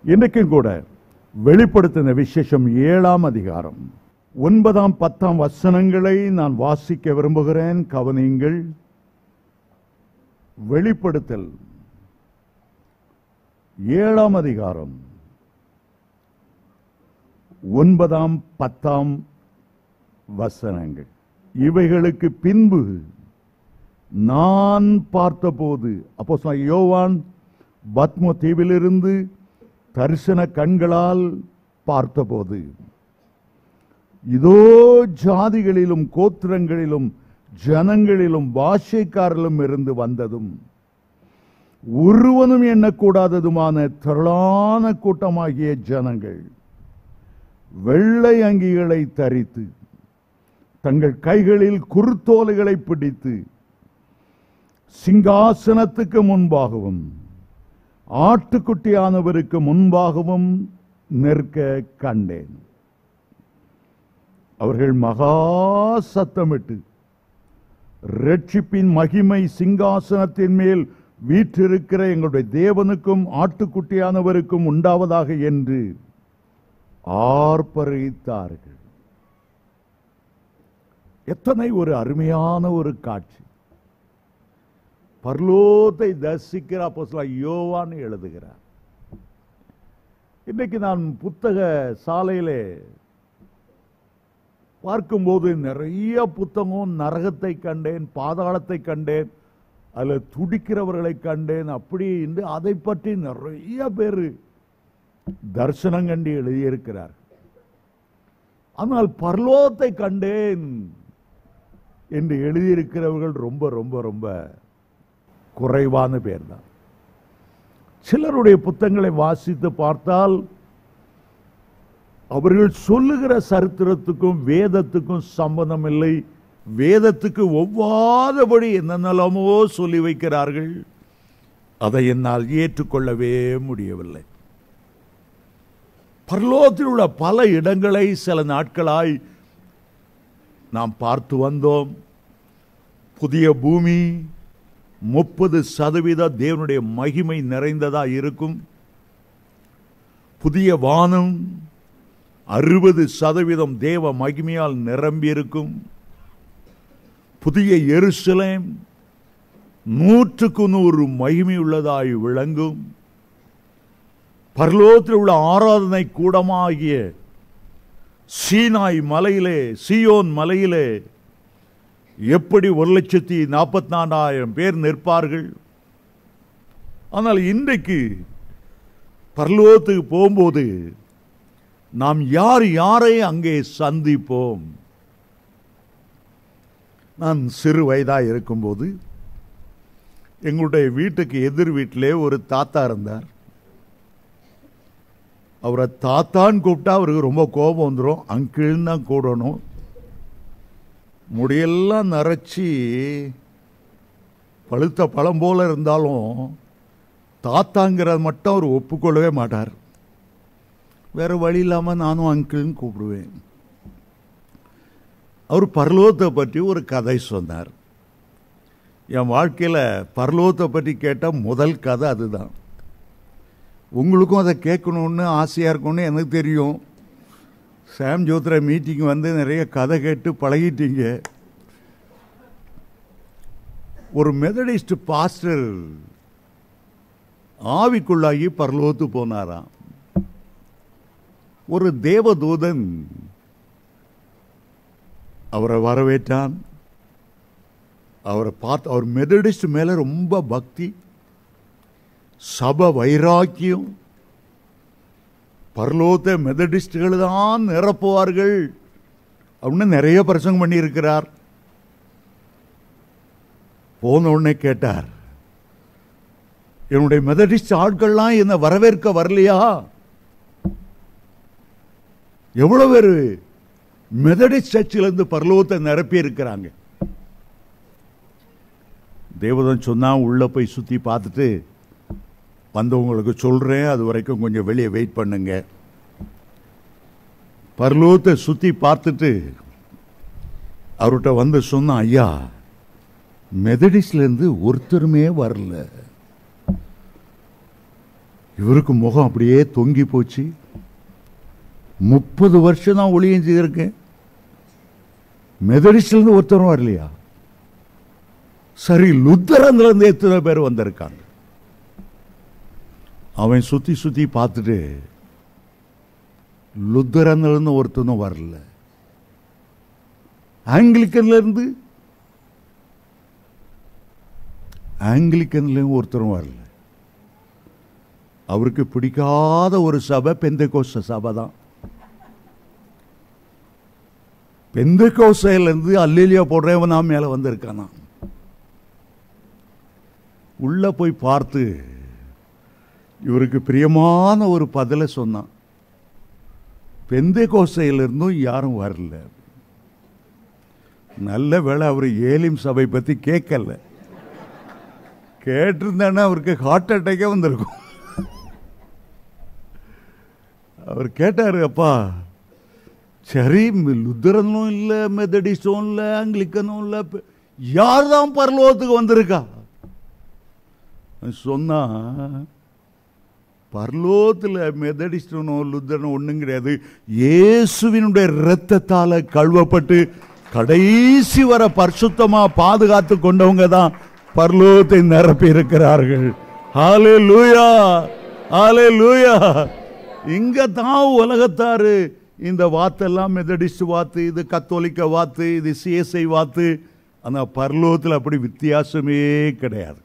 இன்றைக்கும் கூட வெளிப்படுத்தின விசேஷம் ஏழாம் அதிகாரம் ஒன்பதாம் பத்தாம் வசனங்களை நான் வாசிக்க விரும்புகிறேன் கவனியுங்கள் வெளிப்படுத்தல் ஏழாம் அதிகாரம் ஒன்பதாம் பத்தாம் வசனங்கள் இவைகளுக்கு பின்பு நான் பார்த்தபோது அப்போ யோவான் பத்ம தீவிலிருந்து தரிசன கண்களால் பார்த்தபோது இதோ ஜாதிகளிலும் கோத்திரங்களிலும் ஜனங்களிலும் பாஷைக்காரிலும் இருந்து வந்ததும் ஒருவனும் எண்ணக்கூடாததுமான திரளான கூட்டமாகிய ஜனங்கள் வெள்ளை அங்கிகளை தரித்து தங்கள் கைகளில் குருத்தோலைகளை பிடித்து சிங்காசனத்துக்கு முன்பாகவும் ஆட்டுக்குட்டியானவருக்கு முன்பாகவும் நிற்க கண்டேன் அவர்கள் மகா சத்தமிட்டு ரட்சிப்பின் மகிமை சிங்காசனத்தின் மேல் வீற்றிருக்கிற எங்களுடைய தேவனுக்கும் ஆட்டுக்குட்டியானவருக்கும் உண்டாவதாக என்று ஆர்ப்பரித்தார்கள் எத்தனை ஒரு அருமையான ஒரு காட்சி பர்லோத்தை தரிசிக்கிற அப்போ யோவான்னு எழுதுகிறார் இன்னைக்கு நான் புத்தக சாலையிலே பார்க்கும்போது நிறைய புத்தகம் நரகத்தை கண்டேன் பாதாளத்தை கண்டேன் அதில் துடிக்கிறவர்களை கண்டேன் அப்படி என்று அதை பற்றி நிறைய பேர் தரிசனம் கண்டு எழுதியிருக்கிறார் ஆனால் பரலோகத்தை கண்டேன் என்று எழுதியிருக்கிறவர்கள் ரொம்ப ரொம்ப ரொம்ப குறைவான பேர் தான் சிலருடைய புத்தகங்களை வாசித்து பார்த்தால் அவர்கள் சொல்லுகிற சரித்திரத்துக்கும் வேதத்துக்கும் சம்பந்தம் இல்லை வேதத்துக்கு ஒவ்வாதபடி என்னென்னலாமோ சொல்லி வைக்கிறார்கள் அதை என்னால் ஏற்றுக்கொள்ளவே முடியவில்லை பரலோகத்தில் உள்ள பல இடங்களை சில நாட்களாய் நாம் பார்த்து வந்தோம் புதிய பூமி முப்பது சதவீத தேவனுடைய மகிமை நிறைந்ததா இருக்கும் புதிய வானம் அறுபது சதவீதம் தேவ மகிமையால் நிரம்பி இருக்கும் புதிய எருசலேம் நூற்றுக்கு நூறு மகிமையுள்ளதாய் விளங்கும் பரலோகத்தில் உள்ள ஆராதனை கூடமாகிய சீனாய் மலையிலே சியோன் மலையிலே எப்படி ஒரு லட்சத்தி நாற்பத்தி நாலாயிரம் பேர் நிற்பார்கள் ஆனால் இன்றைக்கு பரலோகத்துக்கு போகும்போது நாம் யார் யாரை அங்கே சந்திப்போம் நான் சிறு வயதாக இருக்கும்போது எங்களுடைய வீட்டுக்கு எதிர் வீட்டிலே ஒரு தாத்தா இருந்தார் அவரை தாத்தான்னு கூப்பிட்டா அவருக்கு ரொம்ப கோபம் வந்துடும் அங்கிள்னு தான் கூடணும் முடியெல்லாம் நரைச்சி பழுத்த பழம் போல இருந்தாலும் தாத்தாங்கிறத மட்டும் அவர் ஒப்புக்கொள்ளவே மாட்டார் வேற வழி இல்லாமல் நானும் அங்கிள்னு கூப்பிடுவேன் அவர் பரலோகத்தை பற்றி ஒரு கதை சொன்னார் என் வாழ்க்கையில் பரலோகத்தை பற்றி கேட்ட முதல் கதை அதுதான் உங்களுக்கும் அதை கேட்கணுன்னு ஆசையாக இருக்கும்னு எனக்கு தெரியும் சாம் ஜோத்ரா மீட்டிங் வந்து நிறைய கதை கேட்டு பழகிட்டீங்க ஒரு மெதடிஸ்ட் பாஸ்டர் ஆவிக்குள்ளாகி பரலோத்து போனாராம் ஒரு தேவதூதன் அவரை வரவேற்றான் அவரை பார்த்து அவர் மெதடிஸ்ட் மேல ரொம்ப பக்தி சப வைராக்கியம் பரலோகத்தை மெதடிஸ்டுகள் தான் நிரப்புவார்கள் அப்படின்னு நிறைய பிரசங்கம் பண்ணியிருக்கிறார் போன உடனே கேட்டார் என்னுடைய மெதடிஸ்ட் ஆட்கள்லாம் என்ன வரவேற்க வரலையா எவ்வளவு பேர் மெதடிஸ்ட் சர்ச்சிலிருந்து பரலோகத்தை நிரப்பி இருக்கிறாங்க தேவதன் சொன்னா உள்ள போய் சுத்தி பார்த்துட்டு வந்தவங்களுக்கு சொல்றேன் அது வரைக்கும் கொஞ்சம் வெளியே வெயிட் பண்ணுங்க பரலோகத்தை சுத்தி பார்த்துட்டு அவர்கிட்ட வந்து சொன்ன ஐயா மெதடிஸ்ட்ல இருந்து ஒருத்தருமே வரல இவருக்கு முகம் அப்படியே தொங்கி போச்சு முப்பது வருஷம் தான் ஒளியம் செய்திருக்கேன் மெதடிஸ்ட்லேருந்து ஒருத்தரும் வரலையா சரி லுத்தரன்ல இருந்து எத்தனை பேர் வந்திருக்காங்க அவன் சுத்தி சுத்தி பார்த்துட்டு லுத்தரன்ல இருந்து ஒருத்தனும் வரல ஆங்கிலிக்கன்ல இருந்து ஆங்கிலிக்கன்லயும் ஒருத்தரும் வரல அவருக்கு பிடிக்காத ஒரு சபை பெந்தகோஸ்த சபை தான் பெந்தகோசையிலேருந்து அல்லேலியா போடுறவன் நான் மேலே வந்திருக்கானா உள்ள போய் பார்த்து இவருக்கு பிரியமான ஒரு பதிலை சொன்னான் பெந்தகோசையிலிருந்தும் யாரும் வரல நல்ல வேளை அவர் ஏலிம் சபை பற்றி கேட்கல கேட்டிருந்தானே அவருக்கு ஹார்ட் அட்டாக்கே வந்திருக்கும் அவர் கேட்டாரு அப்பா சரி லுத்தரனும் இல்லை மெத்தடிஸ்டும் இல்லை ஆங்கிலிக்கனும் இல்லை யார் தான் பரலோகத்துக்கு வந்திருக்கா சொன்னா பரலோகத்தில் மெத்தடிஸ்டனோ லுத்தரனோ ஒன்றும் கிடையாது இயேசுவினுடைய இரத்தத்தால கழுவப்பட்டு கடைசி வர பரிசுத்தமா பாதுகாத்து கொண்டவங்க தான் பரலோகத்தை நிரப்பி இருக்கிறார்கள் ஹாலே லூயா ஹாலே லூயா இங்க தான் உலகத்தாரு இந்த வாத்தெல்லாம் மெதடிஸ்ட் வாத்து இது கத்தோலிக்க வாத்து இது சிஎஸ்ஐ வாத்து ஆனால் பரலோகத்தில் அப்படி வித்தியாசமே கிடையாது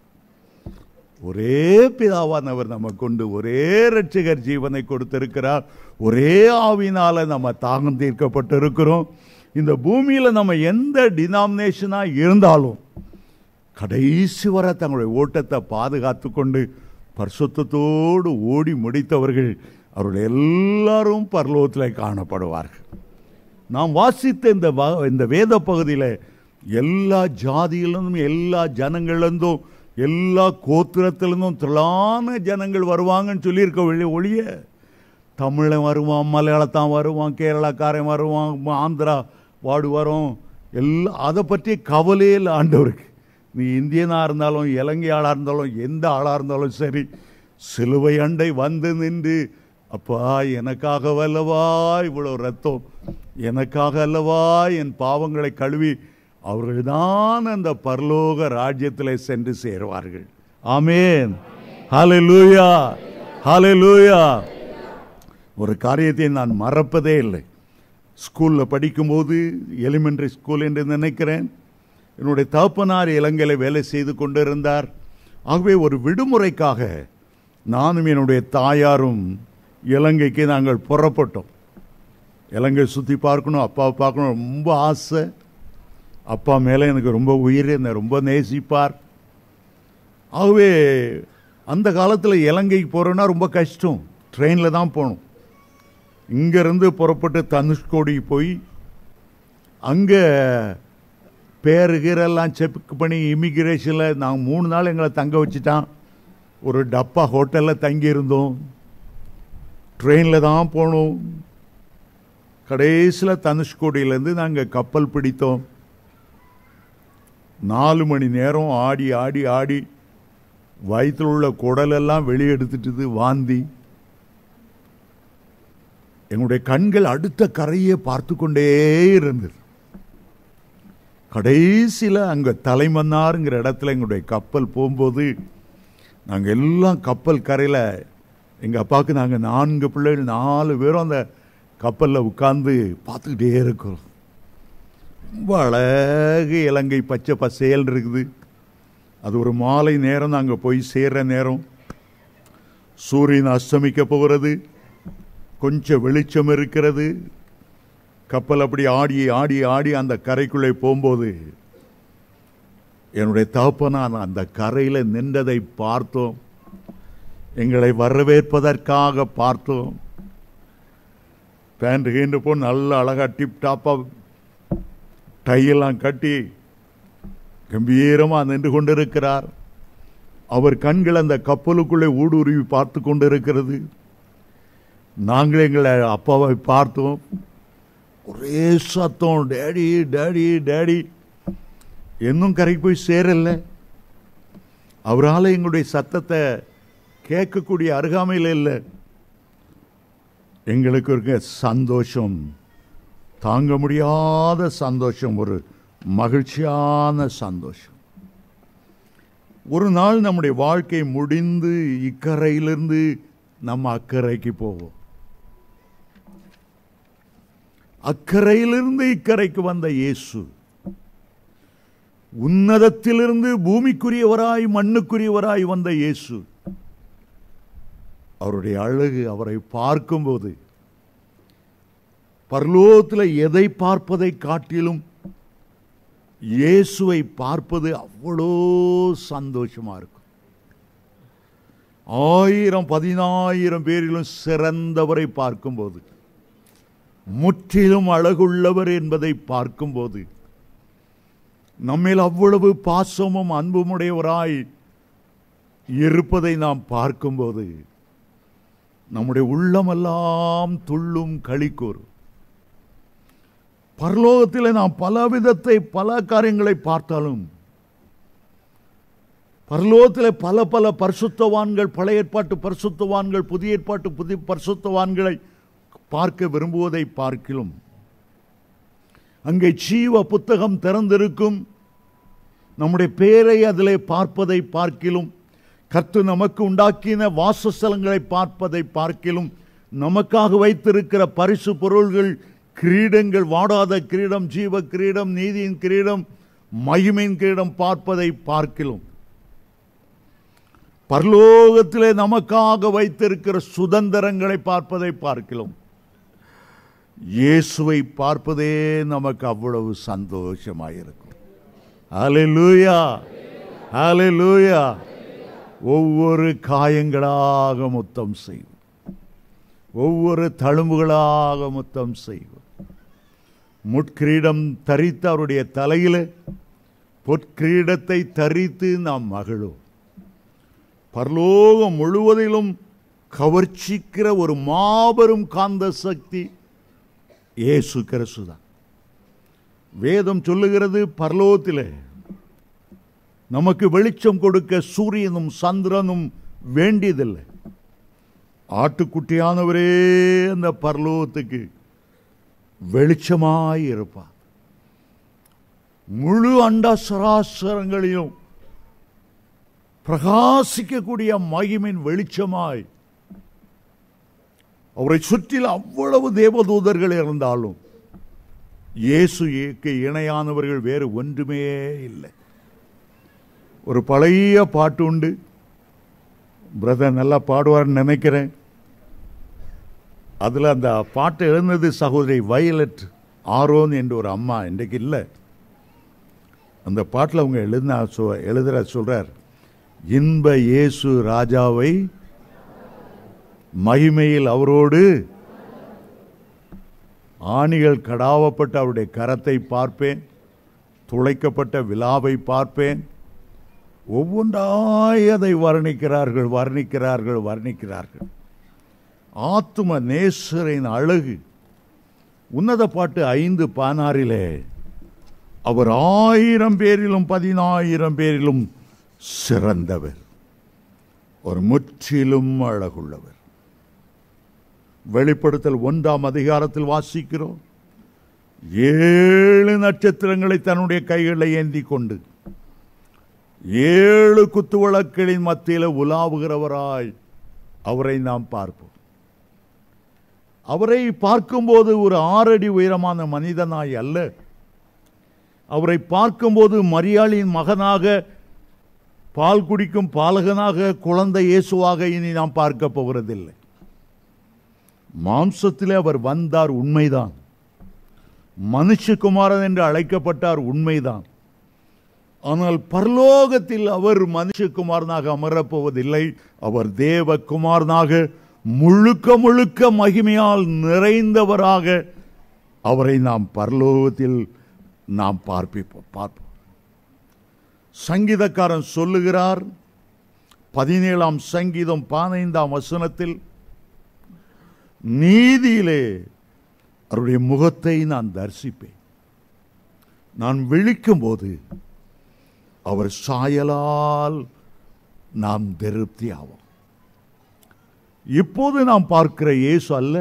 ஒரே பிதாவானவர் நம்ம கொண்டு ஒரே ரட்சகர் ஜீவனை கொடுத்திருக்கிறார் ஒரே ஆவினால நம்ம தாகம் தீர்க்கப்பட்டு இருக்கிறோம் இந்த பூமியில நம்ம எந்த டினாமினேஷனா இருந்தாலும் கடைசி வர தங்களுடைய ஓட்டத்தை பாதுகாத்து கொண்டு பரிசுத்தத்தோடு ஓடி முடித்தவர்கள் அவர்கள் எல்லாரும் பரலோகத்தில் காணப்படுவார்கள் நாம் வாசித்த இந்த வா- இந்த வேத பகுதியில் எல்லா ஜாதியிலிருந்தும் எல்லா ஜனங்கள்லேருந்தும் எல்லா கோத்திரத்திலிருந்தும் திரளான ஜனங்கள் வருவாங்கன்னு சொல்லியிருக்க வெளியே ஒழிய தமிழன் வருவான் மலையாளத்தான் வருவான் கேரளாக்காரன் வருவான் ஆந்திரா வாடு வரும் எல்லாம் அதை பற்றி கவலையே இல்லை ஆண்டவருக்கு நீ இந்தியனாக இருந்தாலும் இலங்கை ஆளாக இருந்தாலும் எந்த ஆளாக இருந்தாலும் சரி சிலுவை அண்டை வந்து நின்று அப்பா எனக்காக அல்லவா இவ்வளோ ரத்தம் எனக்காக அல்லவா என் பாவங்களை கழுவி அவர்கள்தான் அந்த பரலோக ராஜ்யத்தில் சென்று சேருவார்கள் ஆமேன் ஹalleluya ஹalleluya ஒரு காரியத்தை நான் மறப்பதே இல்லை ஸ்கூலில் படிக்கும்போது எலிமெண்டரி ஸ்கூல் என்று நினைக்கிறேன் என்னுடைய தகப்பனார் இலங்கையில் வேலை செய்து கொண்டிருந்தார் ஆகவே ஒரு விடுமுறைக்காக நானும் என்னுடைய தாயாரும் இலங்கைக்கு நாங்கள் புறப்பட்டோம் இலங்கை சுற்றி பார்க்கணும் அப்பாவை பார்க்கணும் ரொம்ப ஆசை அப்பா மேலே எனக்கு ரொம்ப உயிர் என்னை ரொம்ப நேசிப்பார் ஆகவே அந்த காலத்தில் இலங்கைக்கு போகிறோன்னா ரொம்ப கஷ்டம் ட்ரெயினில் தான் போகணும் இங்கேருந்து புறப்பட்டு தனுஷ்கோடி போய் அங்கே பேரு கீரெல்லாம் செக் பண்ணி இமிக்ரேஷனில் நாங்கள் மூணு நாள் எங்களை தங்க வச்சுட்டான் ஒரு டப்பா ஹோட்டலில் தங்கியிருந்தோம் ட்ரெயினில் தான் போனோம் கடைசியில் தனுஷ்கோடியிலேருந்து நாங்கள் கப்பல் பிடித்தோம் நாலு மணி நேரம் ஆடி ஆடி ஆடி வயிற்றில் உள்ள குடலெல்லாம் வெளியெடுத்துட்டுது வாந்தி எங்களுடைய கண்கள் அடுத்த கரையை பார்த்து கொண்டே இருந்தது கடைசியில் அங்கே தலைமன்னாருங்கிற இடத்துல எங்களுடைய கப்பல் போகும்போது நாங்கள் எல்லாம் கப்பல் கரையில் எங்கள் அப்பாவுக்கு நாங்கள் நான்கு பிள்ளைகள் நாலு பேரும் அந்த கப்பலில் உட்கார்ந்து பார்த்துக்கிட்டே இருக்கிறோம் ரொம்ப அழகு இலங்கை பச்சை பசேல் இருக்குது அது ஒரு மாலை நேரம் நாங்கள் போய் சேர்ற நேரம் சூரியன் அஸ்தமிக்க போகிறது கொஞ்சம் வெளிச்சம் இருக்கிறது கப்பல் அப்படி ஆடி ஆடி ஆடி அந்த கரைக்குள்ளே போகும்போது என்னுடைய தகப்பனான் அந்த கரையில் நின்றதை பார்த்தோம் எங்களை வரவேற்பதற்காக பார்த்தோம் பேண்ட் கீண்டு போ நல்ல அழகா டிப் டாப்பாக டையெல்லாம் கட்டி கம்பீரமாக நின்று கொண்டிருக்கிறார் அவர் கண்கள் அந்த கப்பலுக்குள்ளே ஊடுருவி பார்த்து கொண்டிருக்கிறது நாங்கள் எங்களை அப்பாவை பார்த்தோம் ஒரே சத்தம் டேடி டேடி டேடி இன்னும் கரைக்கு போய் சேரல அவரால் எங்களுடைய சத்தத்தை கேட்கக்கூடிய அருகாமையில் இல்லை எங்களுக்கு இருக்க சந்தோஷம் தாங்க முடியாத சந்தோஷம் ஒரு மகிழ்ச்சியான சந்தோஷம் ஒரு நாள் நம்முடைய வாழ்க்கை முடிந்து இக்கரையிலிருந்து நம்ம அக்கறைக்கு போவோம் அக்கறையிலிருந்து இக்கரைக்கு வந்த இயேசு உன்னதத்திலிருந்து பூமிக்குரியவராய் மண்ணுக்குரியவராய் வந்த இயேசு அவருடைய அழகு அவரை பார்க்கும்போது பரலோகத்தில் எதை பார்ப்பதை காட்டிலும் இயேசுவை பார்ப்பது அவ்வளோ சந்தோஷமா இருக்கும் ஆயிரம் பதினாயிரம் பேரிலும் சிறந்தவரை பார்க்கும்போது முற்றிலும் அழகுள்ளவர் என்பதை பார்க்கும்போது நம்மேல் அவ்வளவு பாசமும் அன்புமுடையவராய் இருப்பதை நாம் பார்க்கும்போது நம்முடைய உள்ளமெல்லாம் துள்ளும் களிக்கூறும் பரலோகத்தில் நாம் பல விதத்தை பல காரியங்களை பார்த்தாலும் பரலோகத்தில் பல பல பரிசுத்தவான்கள் பழைய ஏற்பாட்டு பரிசுத்தவான்கள் புதிய ஏற்பாட்டு புதிய பரிசுத்தவான்களை பார்க்க விரும்புவதை பார்க்கிலும் அங்கே ஜீவ புத்தகம் திறந்திருக்கும் நம்முடைய பேரை அதிலே பார்ப்பதை பார்க்கிலும் கர்த்து நமக்கு உண்டாக்கின வாசஸ்தலங்களை பார்ப்பதை பார்க்கிலும் நமக்காக வைத்திருக்கிற பரிசு பொருள்கள் கிரீடங்கள் வாடாத கிரீடம் ஜீவ கிரீடம் நீதியின் கிரீடம் மகிமையின் கிரீடம் பார்ப்பதை பார்க்கிலும் பரலோகத்திலே நமக்காக வைத்திருக்கிற சுதந்திரங்களை பார்ப்பதை பார்க்கிறோம் இயேசுவை பார்ப்பதே நமக்கு அவ்வளவு சந்தோஷமாயிருக்கும் ஹalleluya ஹalleluya ஒவ்வொரு காயங்களாக முத்தம் செய்வோம் ஒவ்வொரு தழும்புகளாக முத்தம் செய்வோம் முட்கிரீடம் தரித்து அவருடைய தலையில பொற்கிரீடத்தை தரித்து நாம் மகிழும் பரலோகம் முழுவதிலும் கவர்ச்சிக்கிற ஒரு மாபெரும் காந்த சக்தி இயேசு கிறிஸ்து தான் வேதம் சொல்லுகிறது பரலோகத்திலே நமக்கு வெளிச்சம் கொடுக்க சூரியனும் சந்திரனும் வேண்டியதில்லை ஆட்டுக்குட்டியானவரே அந்த பரலோகத்துக்கு வெளிச்சமாய் இருப்பார் முழு அண்ட சராசரங்களிலும் பிரகாசிக்கக்கூடிய மகிமின் வெளிச்சமாய் அவரை சுற்றில் அவ்வளவு தேவதூதர்கள் இருந்தாலும் இயேசுக்கு இணையானவர்கள் வேறு ஒன்றுமே இல்லை ஒரு பழைய பாட்டு உண்டு பிரதர் நல்லா பாடுவார்னு நினைக்கிறேன் அதில் அந்த பாட்டு எழுந்தது சகோதரி வயலட் ஆரோன் என்ற ஒரு அம்மா இன்றைக்கு இல்லை அந்த பாட்டில் அவங்க எழுதினா சொ எழுதுற சொல்றார் இன்ப இயேசு ராஜாவை மகிமையில் அவரோடு ஆணிகள் கடாவப்பட்ட அவருடைய கரத்தை பார்ப்பேன் துளைக்கப்பட்ட விழாவை பார்ப்பேன் ஒவ்வொன்றாய் அதை வர்ணிக்கிறார்கள் வர்ணிக்கிறார்கள் வர்ணிக்கிறார்கள் ஆத்தும நேசரின் அழகு உன்னத பாட்டு ஐந்து பானாரிலே அவர் ஆயிரம் பேரிலும் பதினாயிரம் பேரிலும் சிறந்தவர் ஒரு முற்றிலும் அழகுள்ளவர் வெளிப்படுத்தல் ஒன்றாம் அதிகாரத்தில் வாசிக்கிறோம் ஏழு நட்சத்திரங்களை தன்னுடைய கைகளில் ஏந்தி கொண்டு ஏழு குத்துவிளக்களின் மத்தியில் உலாவுகிறவராய் அவரை நாம் பார்ப்போம் அவரை பார்க்கும்போது ஒரு ஆறடி உயரமான மனிதனாய் அல்ல அவரை பார்க்கும்போது மரியாளின் மகனாக பால் குடிக்கும் பாலகனாக குழந்தை இயேசுவாக இனி நாம் பார்க்க போகிறதில்லை மாம்சத்திலே அவர் வந்தார் உண்மைதான் மனுஷகுமாரன் என்று அழைக்கப்பட்டார் உண்மைதான் ஆனால் பரலோகத்தில் அவர் மனுஷகுமாரனாக அமரப்போவதில்லை அவர் தேவகுமாரனாக முழுக்க முழுக்க மகிமையால் நிறைந்தவராக அவரை நாம் பரலோகத்தில் நாம் பார்ப்பிப்போம் பார்ப்போம் சங்கீதக்காரன் சொல்லுகிறார் பதினேழாம் சங்கீதம் பதினைந்தாம் வசனத்தில் நீதியிலே அவருடைய முகத்தை நான் தரிசிப்பேன் நான் விழிக்கும் போது அவர் சாயலால் நாம் திருப்தி ஆவோம் இப்போது நாம் பார்க்கிற இயேசு அல்ல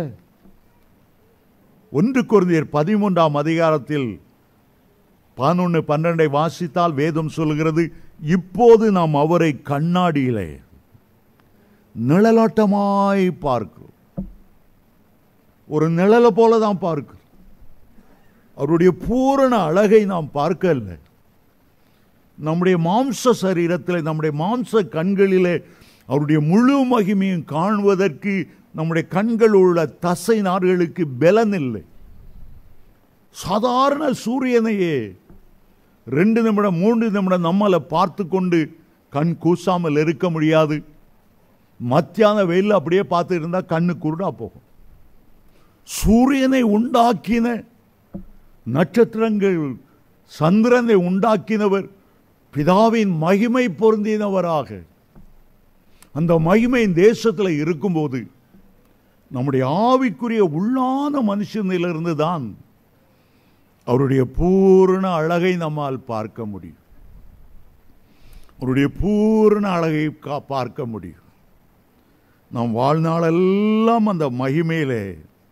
ஒன்று குருந்தியர் பதிமூன்றாம் அதிகாரத்தில் பதினொன்று பன்னெண்டை வாசித்தால் வேதம் சொல்கிறது இப்போது நாம் அவரை கண்ணாடியிலே நிழலாட்டமாய் பார்க்கிறோம் ஒரு நிழலை போல தான் பார்க்கிறோம் அவருடைய பூரண அழகை நாம் பார்க்கல நம்முடைய மாம்ச சரீரத்தில் நம்முடைய மாம்ச கண்களிலே அவருடைய முழு மகிமையும் காணுவதற்கு நம்முடைய கண்கள் உள்ள தசை நார்களுக்கு பலன் இல்லை சாதாரண சூரியனையே ரெண்டு நிமிடம் மூன்று நிமிடம் நம்மளை பார்த்து கொண்டு கண் கூசாமல் இருக்க முடியாது மத்தியான வெயில் அப்படியே பார்த்து இருந்தால் கண்ணு குருடா போகும் சூரியனை உண்டாக்கின நட்சத்திரங்கள் சந்திரனை உண்டாக்கினவர் பிதாவின் மகிமை பொருந்தினவராக அந்த மகிமை தேசத்தில் இருக்கும்போது நம்முடைய ஆவிக்குரிய உள்ளான மனுஷனிலிருந்து தான் அவருடைய பூரண அழகை நம்மால் பார்க்க முடியும் அவருடைய பூரண அழகை கா- பார்க்க முடியும் நம் வாழ்நாளெல்லாம் அந்த மகிமையிலே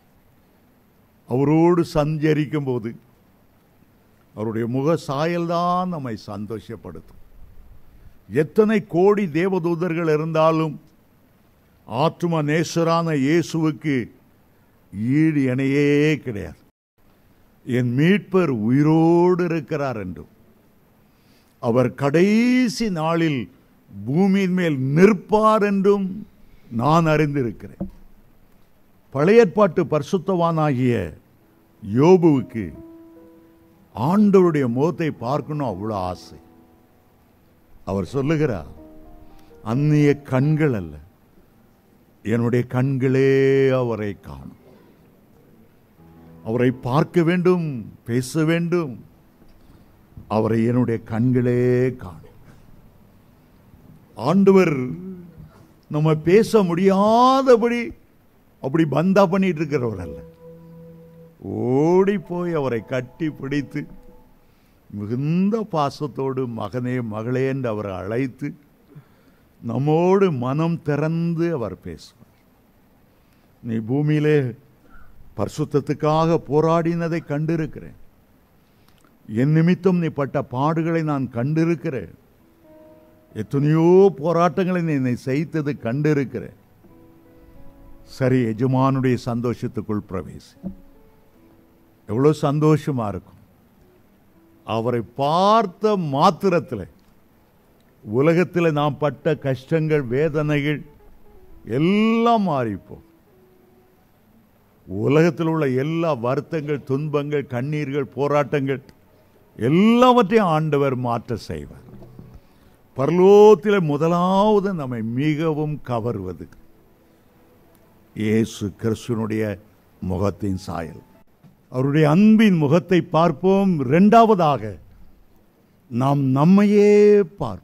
அவரோடு சஞ்சரிக்கும் போது அவருடைய முக சாயல்தான் நம்மை சந்தோஷப்படுத்தும் எத்தனை கோடி தேவதூதர்கள் இருந்தாலும் ஆத்தும நேசரான இயேசுவுக்கு ஈடு இணையே கிடையாது என் மீட்பர் உயிரோடு இருக்கிறார் என்றும் அவர் கடைசி நாளில் பூமியின் மேல் நிற்பார் என்றும் நான் அறிந்திருக்கிறேன் பழைய ஏற்பாட்டு பரிசுத்தவானாகிய யோபுவுக்கு ஆண்டவருடைய முகத்தை பார்க்கணும் அவ்வளோ ஆசை அவர் சொல்லுகிறார் அந்நிய கண்கள் அல்ல என்னுடைய கண்களே அவரை காணும் அவரை பார்க்க வேண்டும் பேச வேண்டும் அவரை என்னுடைய கண்களே காணும் ஆண்டவர் நம்ம பேச முடியாதபடி அப்படி பந்தா பண்ணிட்டு இருக்கிறவர் அல்ல ஓடி போய் அவரை கட்டி பிடித்து மிகுந்த பாசத்தோடு மகனே மகளே என்று அவரை அழைத்து நம்மோடு மனம் திறந்து அவர் பேசுவார் நீ பூமியிலே பரிசுத்தத்துக்காக போராடினதை கண்டிருக்கிறேன் என் நிமித்தம் நீ பட்ட பாடுகளை நான் கண்டிருக்கிறேன் எத்தனையோ போராட்டங்களை நீ என்னை செய்தது கண்டிருக்கிறேன் சரி எஜமானுடைய சந்தோஷத்துக்குள் பிரவேசி எவ்வளோ சந்தோஷமா இருக்கும் அவரை பார்த்த மாத்திரத்தில் உலகத்தில் நாம் பட்ட கஷ்டங்கள் வேதனைகள் எல்லாம் மாறிப்போம் உலகத்தில் உள்ள எல்லா வருத்தங்கள் துன்பங்கள் கண்ணீர்கள் போராட்டங்கள் எல்லாவற்றையும் ஆண்டவர் மாற்ற செய்வார் பரலோகத்தில் முதலாவது நம்மை மிகவும் கவர்வது இயேசு கிறிஸ்துவனுடைய முகத்தின் சாயல் அவருடைய அன்பின் முகத்தை பார்ப்போம் இரண்டாவதாக நாம் நம்மையே பார்ப்போம்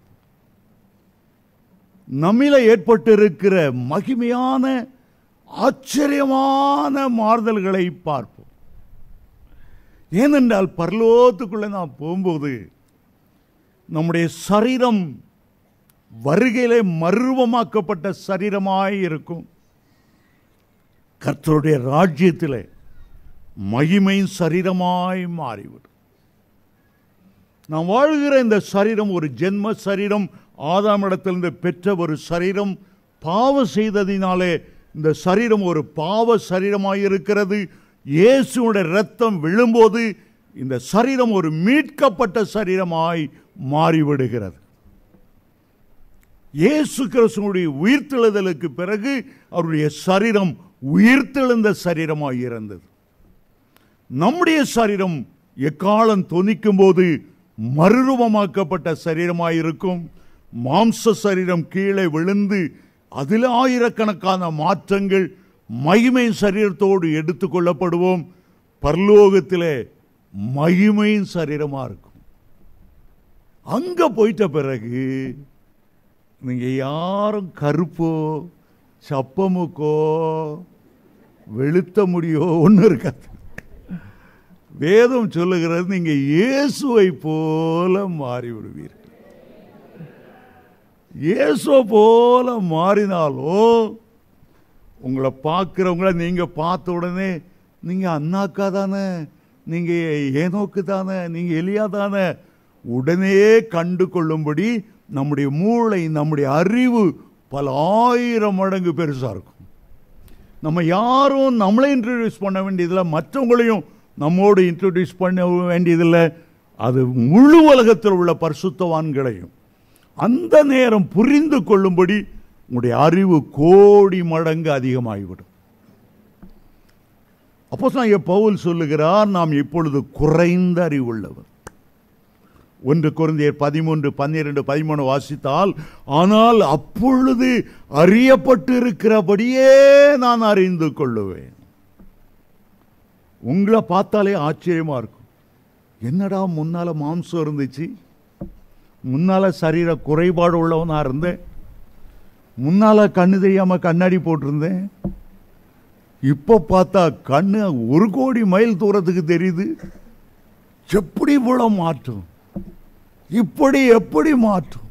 நம்மில ஏற்பட்டிருக்கிற மகிமையான ஆச்சரியமான மாறுதல்களை பார்ப்போம் ஏனென்றால் பரலோகத்துக்குள்ள நாம் போகும்போது நம்முடைய சரீரம் வருகையிலே மர்வமாக்கப்பட்ட சரீரமாய் இருக்கும் கர்த்தருடைய ராஜ்யத்திலே மகிமையின் சரீரமாய் மாறிவிடும் நாம் வாழ்கிற இந்த சரீரம் ஒரு ஜென்ம சரீரம் ஆதாமிடத்திலிருந்து பெற்ற ஒரு சரீரம் பாவம் செய்ததினாலே இந்த சரீரம் ஒரு பாவ சரீரமாய் இருக்கிறது இயேசுடைய ரத்தம் விழும்போது இந்த சரீரம் ஒரு மீட்கப்பட்ட சரீரமாய் மாறிவிடுகிறது இயேசு கிறிஸ்துவனுடைய உயிர்த்தெழுதலுக்கு பிறகு அவருடைய சரீரம் உயிர்த்தெழுந்த சரீரமாய் இருந்தது நம்முடைய சரீரம் எக்காலம் தொனிக்கும் போது மறுரூபமாக்கப்பட்ட சரீரமாயிருக்கும் மாம்ச சரீரம் கீழே விழுந்து அதில் ஆயிரக்கணக்கான மாற்றங்கள் மகிமை சரீரத்தோடு எடுத்துக்கொள்ளப்படுவோம் பரலோகத்திலே மகிமையின் சரீரமா இருக்கும் அங்க போயிட்ட பிறகு நீங்க யாரும் கருப்போ சப்பமுக்கோ வெளுத்த முடியோ ஒன்றும் இருக்காது வேதம் சொல்லுகிறது நீங்க இயேசுவை போல மாறி விடுவீர்கள் இயேசுவை போல மாறினாலும் உங்களை பார்க்குறவங்கள நீங்கள் பார்த்த உடனே நீங்கள் அண்ணாக்கா தானே நீங்கள் ஏனோக்கு தானே நீங்கள் எலியா தானே உடனே கண்டு கொள்ளும்படி நம்முடைய மூளை நம்முடைய அறிவு பல ஆயிரம் மடங்கு பெருசாக இருக்கும் நம்ம யாரும் நம்மளை இன்ட்ரடியூஸ் பண்ண வேண்டியதில்லை மற்றவங்களையும் நம்மோடு இன்ட்ரடியூஸ் பண்ண வேண்டியதில்லை அது முழு உலகத்தில் உள்ள பரிசுத்தவான்களையும் அந்த நேரம் புரிந்து கொள்ளும்படி உங்களுடைய அறிவு கோடி மடங்கு அதிகமாகிவிடும் அப்போ நான் பவுல் சொல்லுகிறார் நாம் இப்பொழுது குறைந்த அறிவுள்ளவர் ஒன்று குருந்தியர் பதிமூன்று பன்னிரண்டு பதிமூணு வாசித்தால் ஆனால் அப்பொழுது அறியப்பட்டு இருக்கிறபடியே நான் அறிந்து கொள்ளுவேன் உங்களை பார்த்தாலே ஆச்சரியமா இருக்கும் என்னடா முன்னால மாம்சம் இருந்துச்சு முன்னால சரீர குறைபாடு உள்ளவனா இருந்தேன் முன்னால கண்ணு தெரியாம கண்ணாடி போட்டிருந்தேன் இப்ப பார்த்தா கண்ணு ஒரு கோடி மைல் தூரத்துக்கு தெரியுது எப்படி இவ்வளவு மாற்றம் இப்படி எப்படி மாற்றும்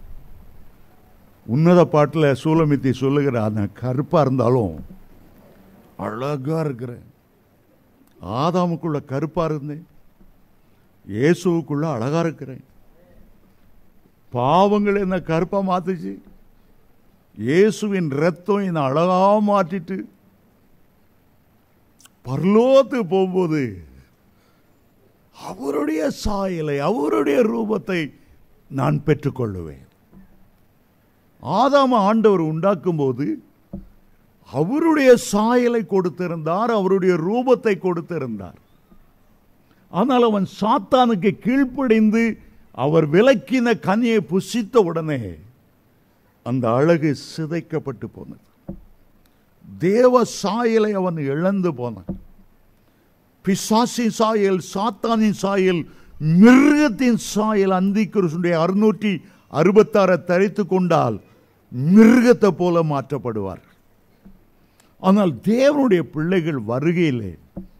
உன்னத பாட்டில் சூலமித்தி சொல்லுகிற அந்த கருப்பா இருந்தாலும் அழகா இருக்கிறேன் ஆதாமுக்குள்ள கருப்பா இருந்தேன் இயேசுவுக்குள்ள அழகா இருக்கிறேன் பாவங்கள் என்ன கருப்பா மாத்துச்சு இயேசுவின் ரத்தம் என்ன அழகா மாற்றிட்டு பரலோத்து போகும்போது அவருடைய சாயலை அவருடைய ரூபத்தை நான் பெற்றுக்கொள்ளுவேன் ஆதாம ஆண்டவர் உண்டாக்கும் போது அவருடைய சாயலை கொடுத்திருந்தார் அவருடைய ரூபத்தை கொடுத்திருந்தார் ஆனால் அவன் சாத்தானுக்கு கீழ்ப்படிந்து அவர் விலக்கின கனியை புசித்த உடனே அந்த அழகு சிதைக்கப்பட்டு போனது தேவ சாயலை அவன் இழந்து போனான் பிசாசின் சாயல் சாத்தானின் சாயல் மிருகத்தின் சாயல் அந்தி கிருஷ்ணனுடைய அறுநூற்றி அறுபத்தாறை தரித்து கொண்டால் மிருகத்தை போல மாற்றப்படுவார் ஆனால் தேவனுடைய பிள்ளைகள் வருகையிலே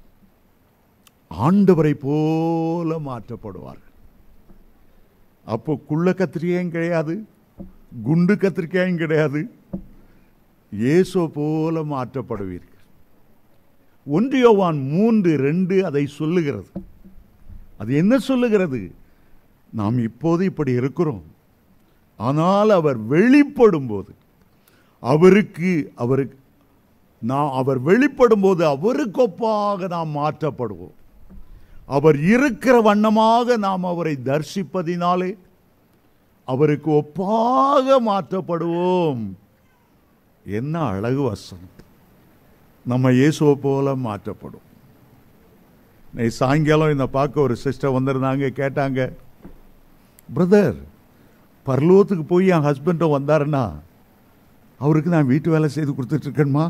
ஆண்டவரை போல மாற்றப்படுவார்கள் அப்போ குள்ள கத்திரிக்காயும் கிடையாது குண்டு கத்திரிக்காயும் கிடையாது இயேசு போல மாற்றப்படுவீர்கள் ஒன்றியோவான் மூன்று ரெண்டு அதை சொல்லுகிறது அது என்ன சொல்லுகிறது நாம் இப்போது இப்படி இருக்கிறோம் ஆனால் அவர் வெளிப்படும் போது அவருக்கு அவருக்கு நாம் அவர் வெளிப்படும் போது அவருக்கு ஒப்பாக நாம் மாற்றப்படுவோம் அவர் இருக்கிற வண்ணமாக நாம் அவரை தரிசிப்பதினாலே அவருக்கு ஒப்பாக மாற்றப்படுவோம் என்ன அழகு வசனம் நம்ம இயேசுவை போல மாற்றப்படும் நீ சாயங்காலம் இந்த பார்க்க ஒரு சிஸ்டர் வந்திருந்தாங்க கேட்டாங்க பிரதர் பரலோகத்துக்கு போய் என் ஹஸ்பண்டும் வந்தாருன்னா அவருக்கு நான் வீட்டு வேலை செய்து கொடுத்துட்டு இருக்கேன்மா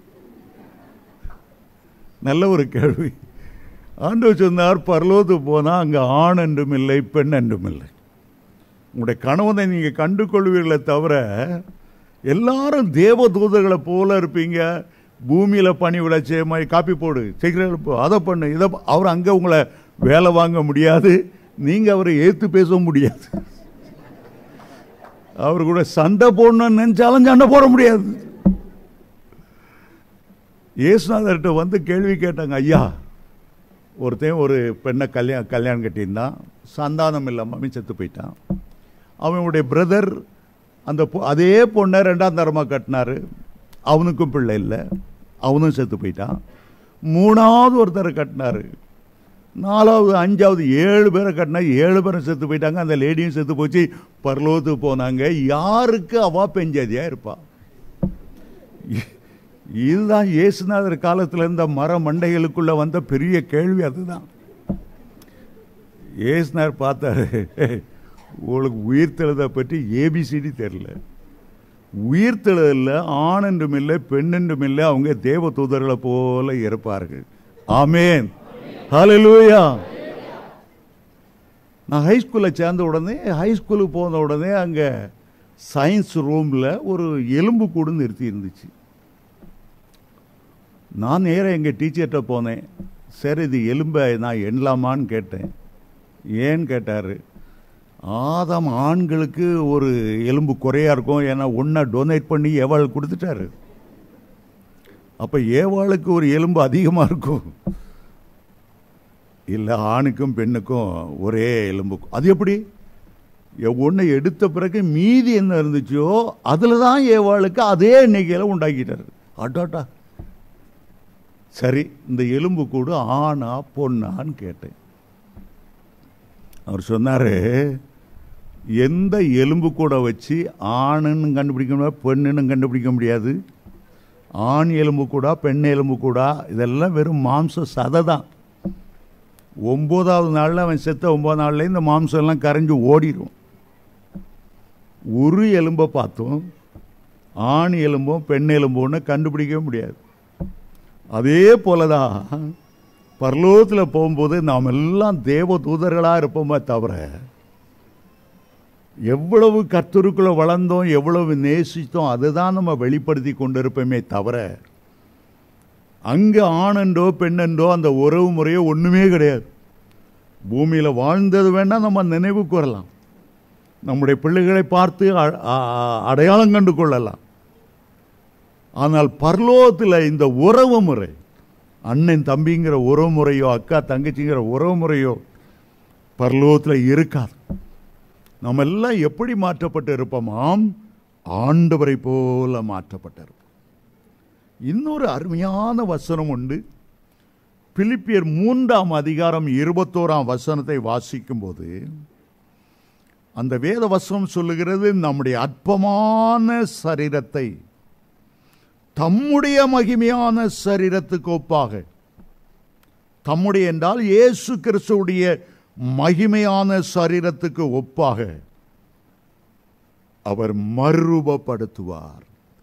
நல்ல ஒரு கேள்வி ஆண்டவர் சொன்னார் பரலோகத்துக்கு போனால் அங்கே ஆண் என்றும் இல்லை பெண் என்றும் இல்லை உங்களுடைய கணவனை நீங்கள் கண்டு கொள்வீர்களே தவிர எல்லாரும் தேவ தூதர்களை போல இருப்பீங்க பூமியில் பணி விட செய்ய காப்பி போடு சீக்கிரம் போ அதை பண்ணு இதை ப- அவர் அங்கே உங்களை வேலை வாங்க முடியாது நீங்கள் அவரை ஏற்று பேச முடியாது அவர் கூட சண்டை போடணும்னு நினைச்சாலும் சண்டை போட முடியாது இயேசுநாதர்கிட்ட வந்து கேள்வி கேட்டாங்க ஐயா ஒருத்தன் ஒரு பெண்ணை கல்யாணம் கல்யாணம் கட்டியிருந்தான் சந்தானம் இல்லாமல் அவன் செத்து போயிட்டான் அவனுடைய பிரதர் அந்த பொ- அதே பொண்ணை ரெண்டாம் தரமாக கட்டினாரு அவனுக்கும் பிள்ளை இல்லை அவனும் செத்து போயிட்டான் மூணாவது ஒருத்தரை கட்டினாரு நாலாவது அஞ்சாவது ஏழு பேரை கட்டினா ஏழு பேரும் செத்து போயிட்டாங்க அந்த லேடியும் செத்து போச்சு பரலோகத்துக்கு போனாங்க யாருக்கு அவா பெஞ்சதியா இருப்பா இ- இதுதான் இயேசுநாதர் காலத்தில் இருந்த மர மண்டைகளுக்குள்ள வந்த பெரிய கேள்வி அதுதான் இயேசுநாதர் பார்த்தாரு உங்களுக்கு உயிர்த்தெழுதை பற்றி ஏபிசிடி தெரியல உயிர்த்தெழுதல்ல ஆண் என்றும் இல்லை பெண் என்றும் இல்லை அவங்க தேவ தூதர்களை போல இருப்பார்கள் ஆமேன் ஹalleluya நான் ஹை ஸ்கூலில் சேர்ந்த உடனே ஹை ஸ்கூலுக்கு போன உடனே அங்கே சயின்ஸ் ரூமில் ஒரு எலும்பு கூடு நிறுத்தி இருந்துச்சு நான் நேராக எங்கள் டீச்சர்கிட்ட போனேன் சரி இது எலும்பை நான் எண்ணலாமான்னு கேட்டேன் ஏன்னு கேட்டார் ஆதாம் ஆண்களுக்கு ஒரு எலும்பு குறையா இருக்கும் ஏன்னா ஒன்றை டொனேட் பண்ணி எவ்வளவு கொடுத்துட்டாரு அப்ப ஏவாளுக்கு ஒரு எலும்பு அதிகமா இருக்கும் இல்ல ஆணுக்கும் பெண்ணுக்கும் ஒரே எலும்பு அது எப்படி ஒன்றை எடுத்த பிறகு மீதி என்ன இருந்துச்சோ அதுல தான் ஏவாளுக்கு அதே எண்ணிக்கையில உண்டாக்கிட்டாரு அடாட்டா சரி இந்த எலும்பு கூட ஆணா பொண்ணான்னு கேட்டேன் அவர் சொன்னாரு எந்த எலும்பு கூட வச்சு ஆணுன்னு கண்டுபிடிக்க முடியாது பெண்ணுன்னு கண்டுபிடிக்க முடியாது ஆண் எலும்பு கூட பெண் எலும்பு கூட இதெல்லாம் வெறும் மாம்ச சதை தான் ஒன்பதாவது நாளில் அவன் செத்த ஒன்பது நாள்ல இந்த மாம்சம் எல்லாம் கரைஞ்சு ஓடிடும் ஒரு எலும்பை பார்த்தோம் ஆண் எலும்பும் பெண் எலும்புன்னு கண்டுபிடிக்கவே முடியாது அதே போலதான் பரலோகத்தில் போகும்போது நாம் எல்லாம் தேவ தூதர்களாக இருப்போமே தவிர எவ்வளவு கர்த்தருக்குள்ள வளர்ந்தோம் எவ்வளவு நேசித்தோம் அதுதான் நம்ம வெளிப்படுத்தி கொண்டிருப்போமே தவிர அங்கே ஆணென்றோ பெண்ணென்றோ அந்த உறவு முறையோ ஒன்றுமே கிடையாது பூமியில் வாழ்ந்தது வேணால் நம்ம நினைவு கூறலாம் நம்முடைய பிள்ளைகளை பார்த்து அ- அ- அடையாளம் கண்டு கொள்ளலாம் ஆனால் பரலோகத்தில் இந்த உறவு முறை அண்ணன் தம்பிங்கிற உறவு முறையோ அக்கா தங்கச்சிங்கிற உறவு முறையோ பரலோகத்தில் இருக்காது நம்ம எல்லாம் எப்படி மாற்றப்பட்டு இருப்போமாம் ஆண்டவரை போல மாற்றப்பட்டு இருப்போம் இன்னொரு அருமையான வசனம் உண்டு பிலிப்பியர் மூன்றாம் அதிகாரம் இருபத்தோராம் வசனத்தை வாசிக்கும் போது அந்த வேத வசனம் சொல்லுகிறது நம்முடைய அற்பமான சரீரத்தை தம்முடைய மகிமையான சரீரத்துக்கு ஒப்பாக தம்முடைய என்றால் இயேசு கிறிஸ்துவுடைய மகிமையான சரீரத்துக்கு ஒப்பாக அவர் மறுரூபப்படுத்துவார்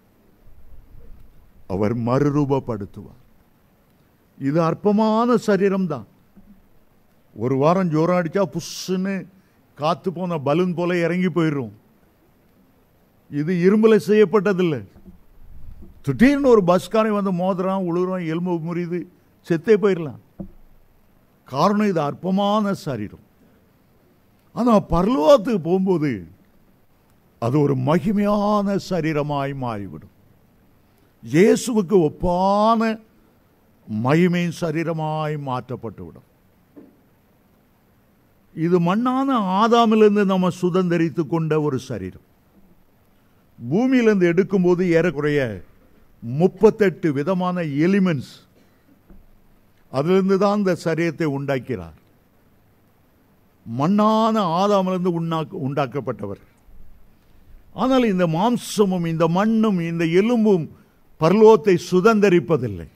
அவர் மறுரூபப்படுத்துவார் இது அற்பமான சரீரம் தான் ஒரு வாரம் ஜோரம் அடிச்சா புஷ்ஷுன்னு காத்து போன பலூன் போல இறங்கி போயிடும் இது இரும்புல செய்யப்பட்டதில்லை திடீர்னு ஒரு பஸ்காரை வந்து மோதுறான் உழுகுறான் எலும்பு முறியுது செத்தே போயிடலாம் காரணம் இது அற்பமான சரீரம் ஆனால் பரலோகத்துக்கு போகும்போது அது ஒரு மகிமையான சரீரமாய் மாறிவிடும் இயேசுவுக்கு ஒப்பான மகிமையின் சரீரமாய் மாற்றப்பட்டுவிடும் இது மண்ணான ஆதாமிலிருந்து நம்ம சுதந்திரித்து கொண்ட ஒரு சரீரம் பூமியிலிருந்து எடுக்கும்போது ஏறக்குறைய முப்பத்தெட்டு விதமான எலிமெண்ட்ஸ் அதிலிருந்து தான் இந்த சரீரத்தை உண்டாக்கிறார் மண்ணான ஆதாமிலிருந்து உண்டாக்க உண்டாக்கப்பட்டவர் ஆனால் இந்த மாம்சமும் இந்த மண்ணும் இந்த எலும்பும் பரலோகத்தை சுதந்தரிப்பதில்லை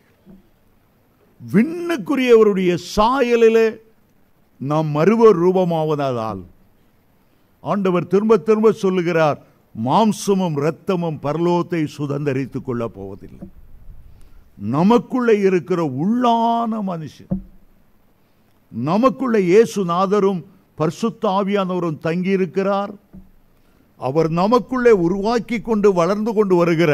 விண்ணுக்குரியவருடைய சாயலிலே நாம் மறுவ ரூபமாவதால் ஆண்டவர் திரும்ப திரும்ப சொல்லுகிறார் மாம்சமும் இரத்தமும் பரலோகத்தை சுதந்தரித்துக் கொள்ளப் போவதில்லை நமக்குள்ளே இருக்கிற உள்ளான மனுஷன் நமக்குள்ள இயேசுநாதரும் பரிசுத்த ஆவியானவரும் தங்கி இருக்கிறார் அவர் நமக்குள்ளே உருவாக்கி கொண்டு வளர்ந்து கொண்டு வருகிற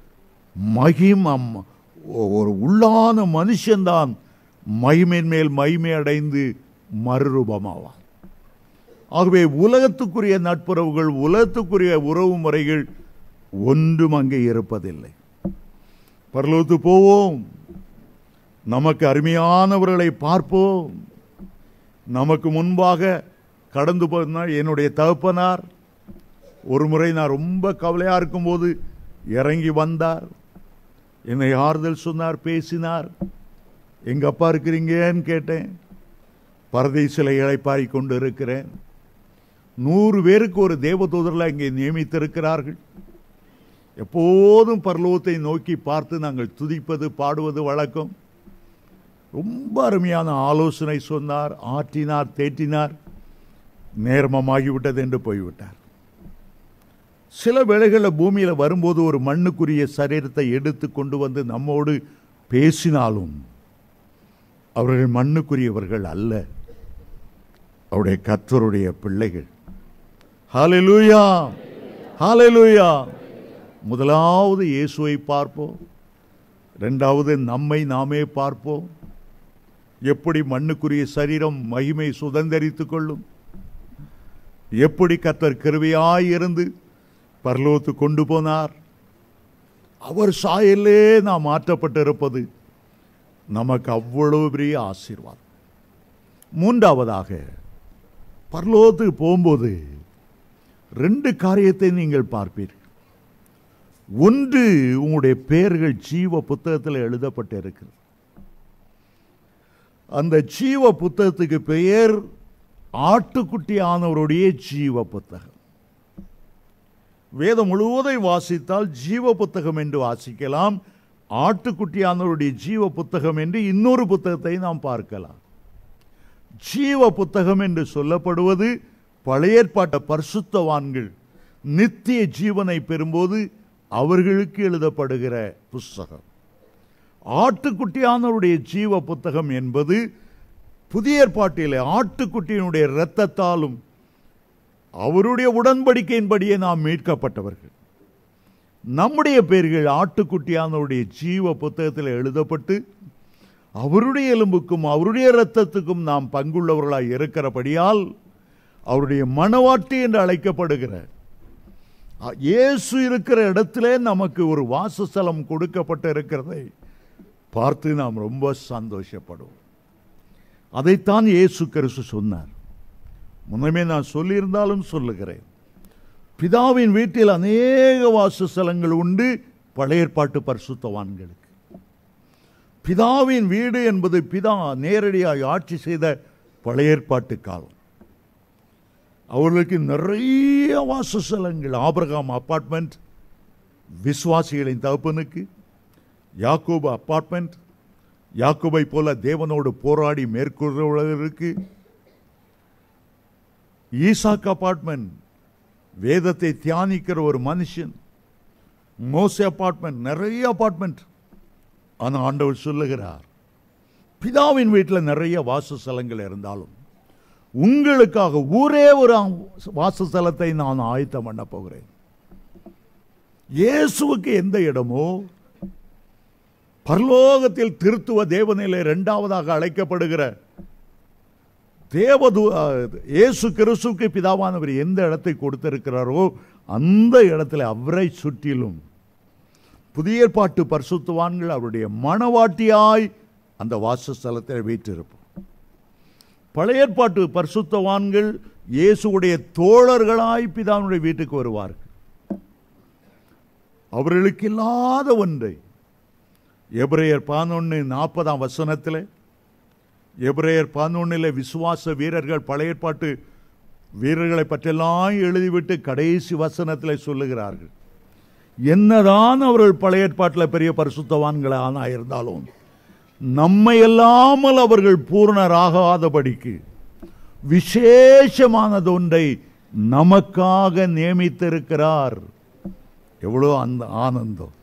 மகிமம் ஒரு உள்ளான மனுஷன்தான் மகிமையின் மேல் மகிமை அடைந்து மறுரூபமாவான் ஆகவே உலகத்துக்குரிய நட்புறவுகள் உலகத்துக்குரிய உறவு முறைகள் ஒன்றும் அங்கே இருப்பதில்லை பரலோகத்து போவோம் நமக்கு அருமையானவர்களை பார்ப்போம் நமக்கு முன்பாக கடந்து போனார் என்னுடைய தகப்பனார் ஒரு முறை நான் ரொம்ப கவலையா இருக்கும்போது இறங்கி வந்தார் என்னை ஆறுதல் சொன்னார் பேசினார் எங்க அப்பா இருக்கிறீங்கன்னு கேட்டேன் பரதேசில இழைப்பாரி கொண்டு இருக்கிறேன் நூறு பேருக்கு ஒரு தேவதூதரில் இங்கே நியமித்திருக்கிறார்கள் எப்போதும் பரலோகத்தை நோக்கி பார்த்து நாங்கள் துதிப்பது பாடுவது வழக்கம் ரொம்ப அருமையான ஆலோசனை சொன்னார் ஆற்றினார் தேற்றினார் நேர்மமாகிவிட்டது என்று போய்விட்டார் சில வேளைகளில் பூமியில் வரும்போது ஒரு மண்ணுக்குரிய சரீரத்தை எடுத்து கொண்டு வந்து நம்மோடு பேசினாலும் அவர்கள் மண்ணுக்குரியவர்கள் அல்ல அவருடைய கர்த்தருடைய பிள்ளைகள் ஹalleluya ஹalleluya முதலாவது இயேசுவை பார்ப்போம் இரண்டாவது நம்மை நாமே பார்ப்போம் எப்படி மண்ணுக்குரிய சரீரம் மகிமை சுதந்தரித்துக் கொள்ளும் எப்படி கர்த்தர் கிருபையாய் இருந்து பரலோகத்து கொண்டு போனார் அவர் சாயலே நாம் மாற்றப்பட்டிருப்பது நமக்கு அவ்வளவு பெரிய ஆசீர்வாதம் மூன்றாவதாக பரலோகத்துக்கு போகும்போது ரெண்டு காரியத்தை நீங்கள் பார்ப்பீர்கள் ஒன்று உங்களுடைய பெயர்கள் ஜீவ புத்தகத்தில் எழுதப்பட்டு இருக்கிறது அந்த ஜீவ புத்தகத்துக்கு பெயர் ஆட்டுக்குட்டியானவருடைய ஜீவ புத்தகம் வேதம் முழுவதையும் வாசித்தால் ஜீவ புத்தகம் என்று வாசிக்கலாம் ஆட்டுக்குட்டியானவருடைய ஜீவ புத்தகம் என்று இன்னொரு புத்தகத்தை நாம் பார்க்கலாம் ஜீவ புத்தகம் என்று சொல்லப்படுவது பழைய ஏற்பாட்ட பரிசுத்தவான்கள் நித்திய ஜீவனை பெறும்போது அவர்களுக்கு எழுதப்படுகிற புஸ்தகம் ஆட்டுக்குட்டியானவருடைய ஜீவ புத்தகம் என்பது புதிய ஏற்பாட்டிலே ஆட்டுக்குட்டியினுடைய இரத்தத்தாலும் அவருடைய உடன்படிக்கையின்படியே நாம் மீட்கப்பட்டவர்கள் நம்முடைய பெயர்கள் ஆட்டுக்குட்டியானவருடைய ஜீவ புத்தகத்தில் எழுதப்பட்டு அவருடைய எலும்புக்கும் அவருடைய இரத்தத்துக்கும் நாம் பங்குள்ளவர்களாய் இருக்கிறபடியால் அவருடைய மனவாட்டி என்று அழைக்கப்படுகிற அ- இயேசு இருக்கிற இடத்திலே நமக்கு ஒரு வாசஸ்தலம் கொடுக்கப்பட்டு இருக்கிறதை பார்த்து நாம் ரொம்ப சந்தோஷப்படுவோம் அதைத்தான் இயேசு கிறிஸ்து சொன்னார் முன்னமே நான் சொல்லியிருந்தாலும் சொல்லுகிறேன் பிதாவின் வீட்டில் அநேக வாசஸ்தலங்கள் உண்டு பழைய ஏற்பாட்டு பரிசுத்தவான்களுக்கு பிதாவின் வீடு என்பது பிதா நேரடியாக ஆட்சி செய்த பழைய ஏற்பாட்டு காலம் அவர்களுக்கு நிறைய வாசஸ்தலங்கள் ஆபிரகாம் அப்பார்ட்மெண்ட் விசுவாசிகளின் தகப்பனுக்கு யாக்கோபு அப்பார்ட்மெண்ட் யாக்கோபை போல தேவனோடு போராடி மேற்கொள்கிறவர்களுக்கு ஈசாக் அப்பார்ட்மெண்ட் வேதத்தை தியானிக்கிற ஒரு மனுஷன் மோசே அப்பார்ட்மெண்ட் நிறைய அப்பார்ட்மெண்ட் ஆனால் ஆண்டவர் சொல்லுகிறார் பிதாவின் வீட்டில் நிறைய வாசஸ்தலங்கள் இருந்தாலும் உங்களுக்காக ஒரே ஒரு வாசஸ்தலத்தை நான் ஆயத்தம் பண்ண போகிறேன் இயேசுவுக்கு எந்த இடமோ பரலோகத்தில் திருத்துவ தேவநிலை இரண்டாவதாக அழைக்கப்படுகிற தேவது இயேசு கிறிஸ்துவுக்கு பிதாவானவர் எந்த இடத்தை கொடுத்திருக்கிறாரோ அந்த இடத்துல அவரை சுற்றிலும் புதிய ஏற்பாட்டு பரிசுத்தவான்கள் அவருடைய மணவாட்டியாய் அந்த வாசஸ்தலத்தில் வீற்றிருப்போம் பழைய ஏற்பாட்டு பரிசுத்தவான்கள் இயேசுவுடைய தோழர்களாய் பிதாவினுடைய வீட்டுக்கு வருவார்கள் அவர்களுக்கு இல்லாத ஒன்றை எபிரேயர் பதினொன்று நாற்பதாம் வசனத்தில் எபிரேயர் பதினொன்றில் விசுவாச வீரர்கள் பழைய ஏற்பாட்டு வீரர்களை பற்றியெல்லாம் எழுதிவிட்டு கடைசி வசனத்தில் சொல்லுகிறார்கள் என்னதான் அவர்கள் பழைய ஏற்பாட்டில் பெரிய பரிசுத்தவான்களான இருந்தாலும் நம்மை அல்லாமல் அவர்கள் பூர்ணராகாதபடிக்கு விசேஷமானது ஒன்றை நமக்காக நியமித்திருக்கிறார் எவ்வளோ அந்த ஆனந்தம்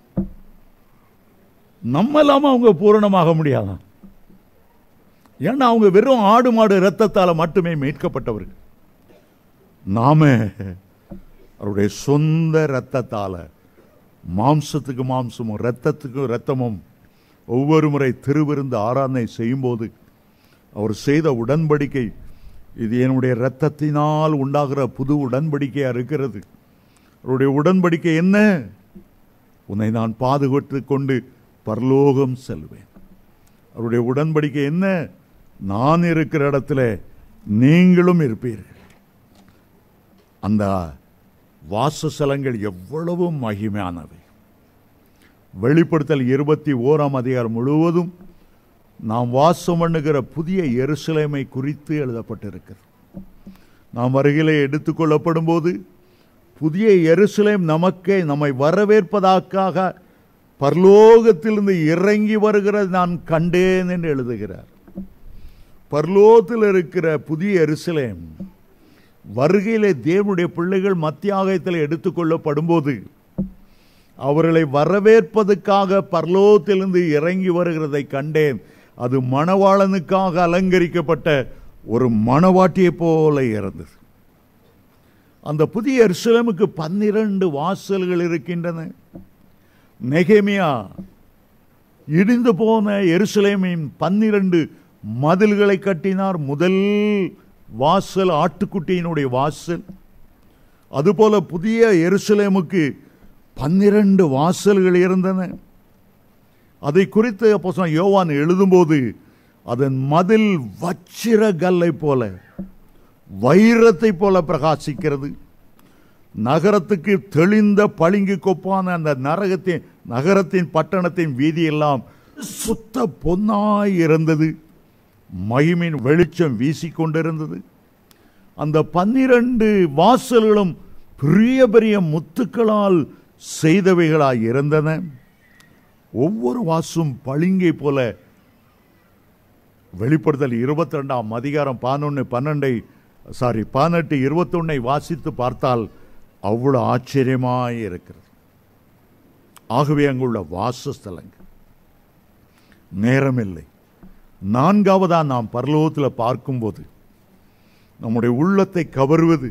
நம்ம இல்லாம அவங்க பூரணமாக முடியாதான் ஏன்னா அவங்க வெறும் ஆடு மாடு இரத்தத்தால மட்டுமே மீட்கப்பட்டவர்கள் நாம அவருடைய சொந்த இரத்தத்தால மாம்சத்துக்கு மாம்சமும் இரத்தத்துக்கு இரத்தமும் ஒவ்வொரு முறை திருவிருந்து ஆராதனை செய்யும்போது அவர் செய்த உடன்படிக்கை இது என்னுடைய இரத்தத்தினால் உண்டாகிற புது உடன்படிக்கையா இருக்கிறது அவருடைய உடன்படிக்கை என்ன உன்னை நான் பாதுகாத்து கொண்டு பரலோகம் செல்வேன் அவருடைய உடன்படிக்கை என்ன நான் இருக்கிற இடத்துல நீங்களும் இருப்பீர்கள் அந்த வாசஸ்தலங்கள் எவ்வளவு மகிமையானவை வெளிப்படுத்தல் இருபத்தி ஓராம் அதிகாரம் முழுவதும் நாம் வாசம் பண்ணுகிற புதிய எருசலேமை குறித்து எழுதப்பட்டிருக்கிறது நாம் அருகிலே எடுத்துக்கொள்ளப்படும் போது புதிய எருசலேம் நமக்கே நம்மை வரவேற்பதற்காக பரலோகத்திலிருந்து இறங்கி வருகிறது நான் கண்டேன் என்று எழுதுகிறார் பரலோகத்தில் இருக்கிற புதிய எருசலேம் வருகையிலே தேவனுடைய பிள்ளைகள் மத்தியாகத்தில் எடுத்துக்கொள்ளப்படும் போது அவர்களை வரவேற்பதற்காக பரலோகத்திலிருந்து இறங்கி வருகிறதை கண்டேன் அது மணவாளனுக்காக அலங்கரிக்கப்பட்ட ஒரு மணவாட்டியை போல இருந்தது அந்த புதிய எருசலேமுக்கு பன்னிரண்டு வாசல்கள் இருக்கின்றன நெகேமியா இடிந்து போன எருசலேமின் பன்னிரண்டு மதில்களை கட்டினார் முதல் வாசல் ஆட்டுக்குட்டியினுடைய வாசல் அதுபோல புதிய எருசலேமுக்கு பன்னிரண்டு வாசல்கள் இருந்தன அதை குறித்து அப்போ யோவான் எழுதும்போது அதன் மதில் வச்சிர கல்லை போல வைரத்தை போல பிரகாசிக்கிறது நகரத்துக்கு தெளிந்த பளிங்கு கொப்பான அந்த நரகத்தின் நகரத்தின் பட்டணத்தின் வீதியெல்லாம் சுத்த பொன்னாய் இருந்தது மகிமின் வெளிச்சம் வீசிக்கொண்டிருந்தது அந்த பன்னிரண்டு வாசல்களும் பெரிய பெரிய முத்துக்களால் செய்தவைகளாய் இருந்தன ஒவ்வொரு வாசும் பளிங்கை போல வெளிப்படுத்தல் இருபத்தி ரெண்டாம் அதிகாரம் பதினொன்று பன்னெண்டை சாரி பதினெட்டு இருபத்தொன்னை வாசித்து பார்த்தால் அவ்வளோ ஆச்சரியமாய் இருக்கிறது ஆகவே அங்குள்ள வாசஸ்தலங்கள் நேரமில்லை நான்காவதா நாம் பரலோகத்தில் பார்க்கும்போது நம்முடைய உள்ளத்தை கவருவது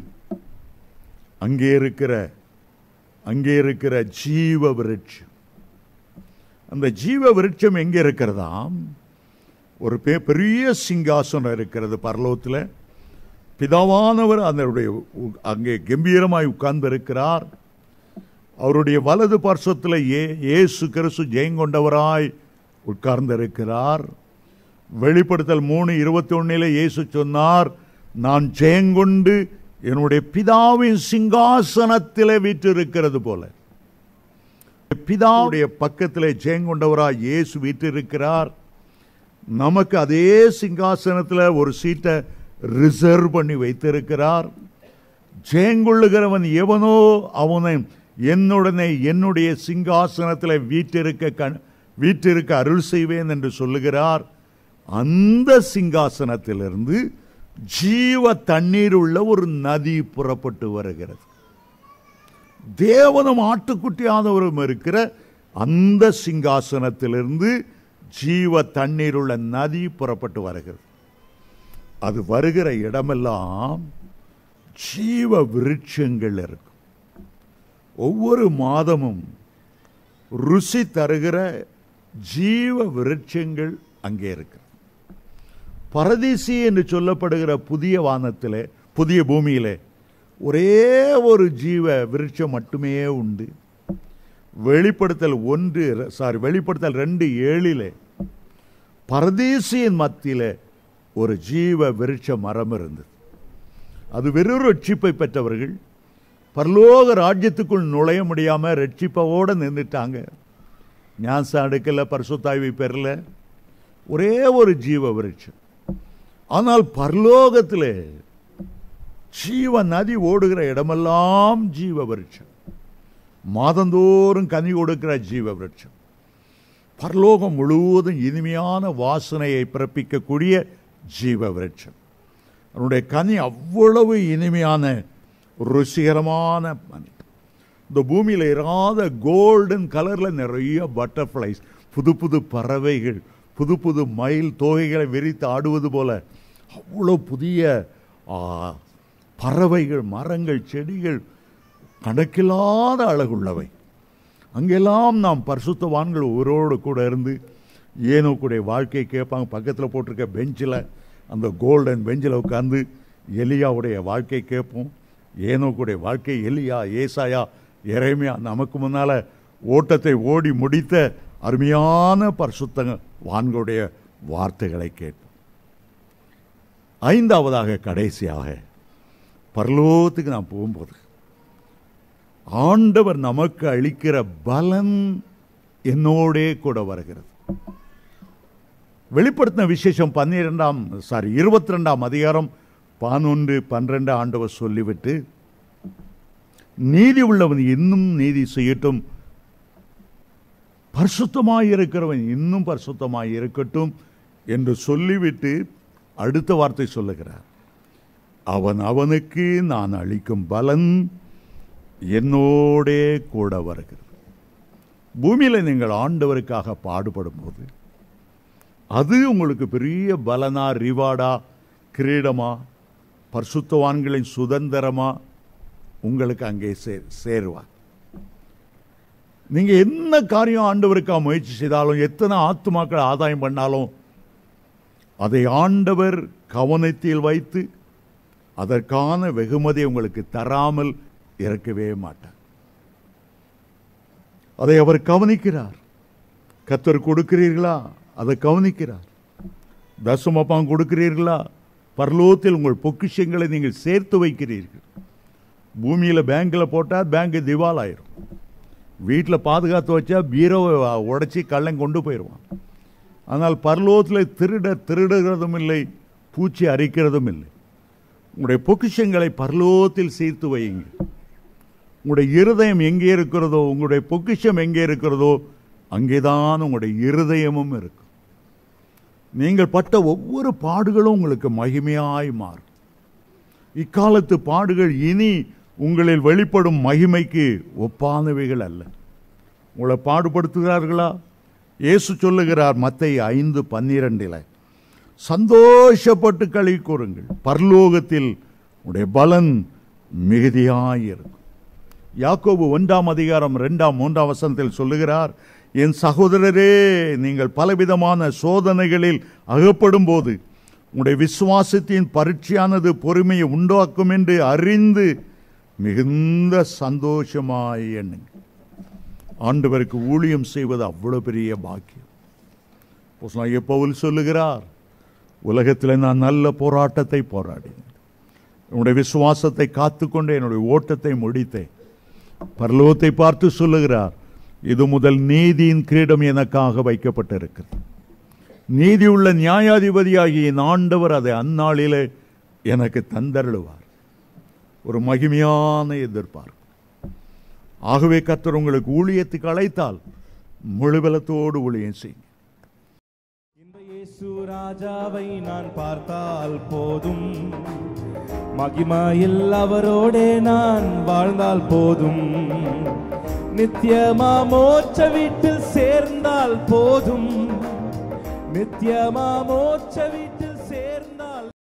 அங்கே இருக்கிற அங்கே இருக்கிற ஜீவ விருட்சம் அந்த ஜீவ விருட்சம் எங்கே இருக்கிறதாம் ஒரு பெ- பெரிய சிங்காசனம் இருக்கிறது பரலோகத்தில் பிதாவானவர் அதனுடைய உ- அங்கே கம்பீரமாய் உட்கார்ந்து இருக்கிறார் அவருடைய வலது பார்শ্বத்தில் ஏ இயேசு கிறிஸ்து ஜெயங்கொண்டவராய் உட்கார்ந்து இருக்கிறார் வெளிப்படுத்தல் மூணு இருபத்தி ஒன்னில் இயேசு சொன்னார் நான் ஜெயங்கொண்டு என்னுடைய பிதாவின் சிங்காசனத்திலே வீற்றிருக்கிறது போல பிதாவுடைய பக்கத்திலே ஜெயங்கொண்டவராய் இயேசு வீற்றிருக்கிறார் நமக்கு அதே சிங்காசனத்தில் ஒரு சீட்டை ரிசர்வ் பண்ணி வைத்திருக்கிறார் ஜெயங்கொள்ளுகிறவன் எவனோ அவனை என்னுடனே என்னுடைய சிங்காசனத்தில் வீட்டிருக்க கண் வீட்டிருக்க அருள் செய்வேன் என்று சொல்லுகிறார் அந்த சிங்காசனத்திலிருந்து ஜீவ தண்ணீர் உள்ள ஒரு நதி புறப்பட்டு வருகிறது தேவனும் ஆட்டுக்குட்டியானவரும் இருக்கிற அந்த சிங்காசனத்திலிருந்து ஜீவ தண்ணீர் உள்ள நதி புறப்பட்டு வருகிறது அது வருகிற இடமெல்லாம் ஜீவ விருட்சங்கள் இருக்கும் ஒவ்வொரு மாதமும் ருசி தருகிற ஜீவ விருட்சங்கள் அங்கே இருக்கு பரதீசி என்று சொல்லப்படுகிற புதிய வானத்திலே புதிய பூமியிலே ஒரே ஒரு ஜீவ விருட்சம் மட்டுமே உண்டு வெளிப்படுத்தல் ஒன்று சாரி வெளிப்படுத்தல் ரெண்டு ஏழிலே பரதேசியின் மத்தியிலே ஒரு ஜீவ விருட்ச மரம் இருந்தது அது வெறும் ரட்சிப்பை பெற்றவர்கள் பரலோக ராஜ்யத்துக்குள் நுழைய முடியாம ரட்சிப்பவோட நின்றுட்டாங்க ஞான்சா அடுக்கல பரிசுத்தாய்வை பெறல ஒரே ஒரு ஜீவ விருட்சம் ஆனால் பரலோகத்திலே ஜீவ நதி ஓடுகிற இடமெல்லாம் ஜீவ விருட்சம் மாதந்தோறும் கனி கொடுக்கிற ஜீவ விருட்சம் பரலோகம் முழுவதும் இனிமையான வாசனையை பிறப்பிக்கக்கூடிய ஜீவ விருட்சம் அதனுடைய கனி அவ்வளவு இனிமையான ருசிகரமான கனி இந்த பூமியில் இராத கோல்டன் கலரில் நிறைய பட்டர்ஃப்ளைஸ் புது புது பறவைகள் புது புது மயில் தோகைகளை விரித்து ஆடுவது போல அவ்வளோ புதிய ஆ, பறவைகள் மரங்கள் செடிகள் கணக்கில்லாத அழகுள்ளவை அங்கெல்லாம் நாம் பரிசுத்தவான்கள் ஒருவரோடு கூட இருந்து ஏனோ கூட வாழ்க்கை கேட்பாங்க பக்கத்தில் போட்டிருக்க பெஞ்சில் அந்த கோல்டன் பெஞ்சில் உட்காந்து எலியாவுடைய வாழ்க்கை கேட்போம் ஏனோ கூட வாழ்க்கை எலியா ஏசாயா எரேமியா நமக்கு முன்னால ஓட்டத்தை ஓடி முடித்த அருமையான பரிசுத்த வான்களுடைய வார்த்தைகளை கேட்போம் ஐந்தாவதாக கடைசியாக பரலோகத்துக்கு நாம் போகும்போது ஆண்டவர் நமக்கு அளிக்கிற பலன் என்னோடே கூட வருகிறது வெளிப்படுத்தின விசேஷம் பன்னிரெண்டாம் சாரி இருபத்தி ரெண்டாம் அதிகாரம் பதினொன்று பன்னிரெண்டு ஆண்டவர் சொல்லிவிட்டு நீதி உள்ளவன் இன்னும் நீதி செய்யட்டும் பரிசுத்தமாய் இருக்கிறவன் இன்னும் பரிசுத்தமாய் இருக்கட்டும் என்று சொல்லிவிட்டு அடுத்த வார்த்தை சொல்லுகிறார் அவன் அவனுக்கு நான் அளிக்கும் பலன் என்னோடே கூட வருகிறது பூமியில் நீங்கள் ஆண்டவருக்காக பாடுபடும் போது அது உங்களுக்கு பெரிய பலனா ரிவார்டா கிரீடமா பரிசுத்தவான்களின் சுதந்திரமா உங்களுக்கு அங்கே சே சேருவார் நீங்க என்ன காரியம் ஆண்டவருக்காக முயற்சி செய்தாலும் எத்தனை ஆத்துமாக்கள் ஆதாயம் பண்ணாலும் அதை ஆண்டவர் கவனத்தில் வைத்து அதற்கான வெகுமதி உங்களுக்கு தராமல் இருக்கவே மாட்டார் அதை அவர் கவனிக்கிறார் கத்தர் கொடுக்கிறீர்களா அதை கவனிக்கிறார் தசமப்பாம் கொடுக்கிறீர்களா பரலோகத்தில் உங்கள் பொக்கிஷங்களை நீங்கள் சேர்த்து வைக்கிறீர்கள் பூமியில் பேங்க்கில் போட்டால் பேங்க் திவால் ஆயிரும் வீட்டில் பாதுகாத்து வச்சா பீரோவை உடைச்சி கள்ளன் கொண்டு போயிடுவான் ஆனால் பரலோகத்தில் திருட திருடுகிறதும் இல்லை பூச்சி அரிக்கிறதும் இல்லை உங்களுடைய பொக்கிஷங்களை பரலோகத்தில் சேர்த்து வையுங்கள் உங்களுடைய இருதயம் எங்கே இருக்கிறதோ உங்களுடைய பொக்கிஷம் எங்கே இருக்கிறதோ அங்கேதான் உங்களுடைய இருதயமும் இருக்கும் நீங்கள் பட்ட ஒவ்வொரு பாடுகளும் உங்களுக்கு மகிமையாய் மாறும் இக்காலத்து பாடுகள் இனி உங்களில் வெளிப்படும் மகிமைக்கு ஒப்பானவைகள் அல்ல உங்களை பாடுபடுத்துகிறார்களா இயேசு சொல்லுகிறார் மத்திய ஐந்து பன்னிரண்டில் சந்தோஷப்பட்டு களி கூறுங்கள் பரலோகத்தில் உடைய பலன் மிகுதியாயிருக்கும் யாக்கோபு ஒன்றாம் அதிகாரம் ரெண்டாம் மூன்றாம் வசனத்தில் சொல்லுகிறார் என் சகோதரரே நீங்கள் பலவிதமான சோதனைகளில் அகப்படும் போது உங்களுடைய விசுவாசத்தின் பரீட்சையானது பொறுமையை உண்டாக்கும் என்று அறிந்து மிகுந்த சந்தோஷமாய் எண்ணுங்க ஆண்டவருக்கு ஊழியம் செய்வது அவ்வளவு பெரிய பாக்கியம் அப்போஸ்தலனாகிய பவுல் சொல்லுகிறார் உலகத்தில் நான் நல்ல போராட்டத்தை போராடினேன் என்னுடைய விசுவாசத்தை காத்துக்கொண்டு என்னுடைய ஓட்டத்தை முடித்தேன் பரலோகத்தை பார்த்து சொல்லுகிறார் இது முதல் நீதியின் கிரீடம் எனக்காக வைக்கப்பட்டிருக்கிறது நீதியுள்ள நியாயாதிபதியாகிய என் ஆண்டவர் அதை அந்நாளிலே எனக்கு தந்தருளுவார் ஒரு மகிமையான எதிர்பார்ப்பு ஆகவே கர்த்தர் உங்களுக்கு ஊழியத்துக்கு அழைத்தால் முழுபலத்தோடு ஊழியம் செய்யுங்க இந்த இயேசு ராஜாவை நான் பார்த்தால் போதும் மகிமையில் அவரோடே நான் வாழ்ந்தால் போதும் நித்தியமா மோட்ச வீட்டில் சேர்ந்தால் போதும் நித்தியமா மோட்ச வீட்டில்